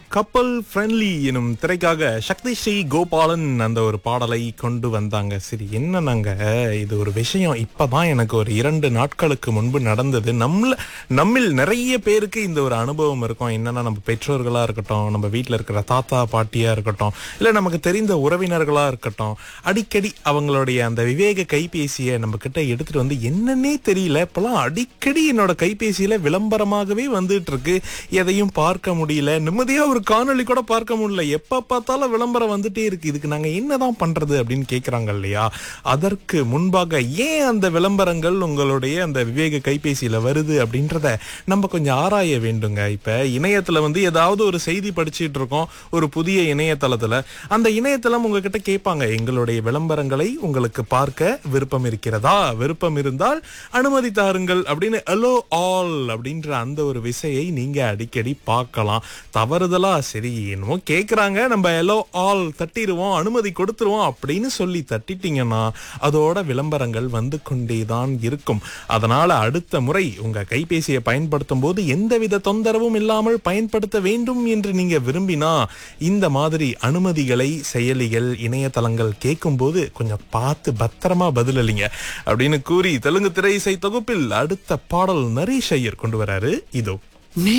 கப்பல் ஃப்ரெண்ட்லி எனும் திரைக்காக சக்தி ஸ்ரீ கோபாலன் அந்த ஒரு பாடலை கொண்டு வந்தாங்க சரி என்னன்னாங்க இது ஒரு விஷயம் இப்பதான் எனக்கு ஒரு இரண்டு நாட்களுக்கு முன்பு நடந்தது நம்மள நம்மில் நிறைய பேருக்கு இந்த ஒரு அனுபவம் இருக்கும் என்னன்னா நம்ம பெற்றோர்களா இருக்கட்டும் நம்ம வீட்ல இருக்கிற தாத்தா பாட்டியா இருக்கட்டும் இல்ல நமக்கு தெரிந்த உறவினர்களா இருக்கட்டும் அடிக்கடி அவங்களுடைய அந்த விவேக கைபேசியை நம்ம கிட்ட எடுத்துட்டு வந்து என்னன்னே தெரியல இப்பெல்லாம் அடிக்கடி என்னோட கைபேசியில விளம்பரமாகவே வந்துட்டு இருக்கு எதையும் பார்க்க முடியல நிம்மதியா ஒரு காணொளி கூட பார்க்க முடியல எப்ப பார்த்தாலும் விளம்பரம் வந்துட்டே இருக்கு இதுக்கு நாங்க என்னதான் பண்றது அப்படின்னு கேக்குறாங்க இல்லையா அதற்கு முன்பாக ஏன் அந்த விளம்பரங்கள் உங்களுடைய அந்த விவேக கைபேசியில வருது அப்படின்றத நம்ம கொஞ்சம் ஆராய வேண்டுங்க இப்ப இணையத்துல வந்து ஏதாவது ஒரு செய்தி படிச்சிட்டு இருக்கோம் ஒரு புதிய இணையதளத்துல அந்த இணையதளம் உங்ககிட்ட கேட்பாங்க எங்களுடைய விளம்பரங்களை உங்களுக்கு பார்க்க விருப்பம் இருக்கிறதா விருப்பம் இருந்தால் அனுமதி தாருங்கள் அப்படின்னு அலோ ஆல் அப்படின்ற அந்த ஒரு விசையை நீங்க அடிக்கடி பார்க்கலாம் தவறுதலா சரி என்னமோ கேக்குறாங்க நம்ம எலோ ஆல் தட்டிடுவோம் அனுமதி கொடுத்துருவோம் அப்படின்னு சொல்லி தட்டிட்டீங்கன்னா அதோட விளம்பரங்கள் வந்து கொண்டேதான் இருக்கும் அதனால அடுத்த முறை உங்க கைபேசியை பயன்படுத்தும் போது எந்தவித தொந்தரவும் இல்லாமல் பயன்படுத்த வேண்டும் என்று நீங்க விரும்பினா இந்த மாதிரி அனுமதிகளை செயலிகள் இணையதளங்கள் கேட்கும் போது கொஞ்சம் பார்த்து பத்திரமா பதிலளிங்க அப்படின்னு கூறி தெலுங்கு திரை இசை தொகுப்பில் அடுத்த பாடல் நரேஷ் ஐயர் கொண்டு வராரு இதோ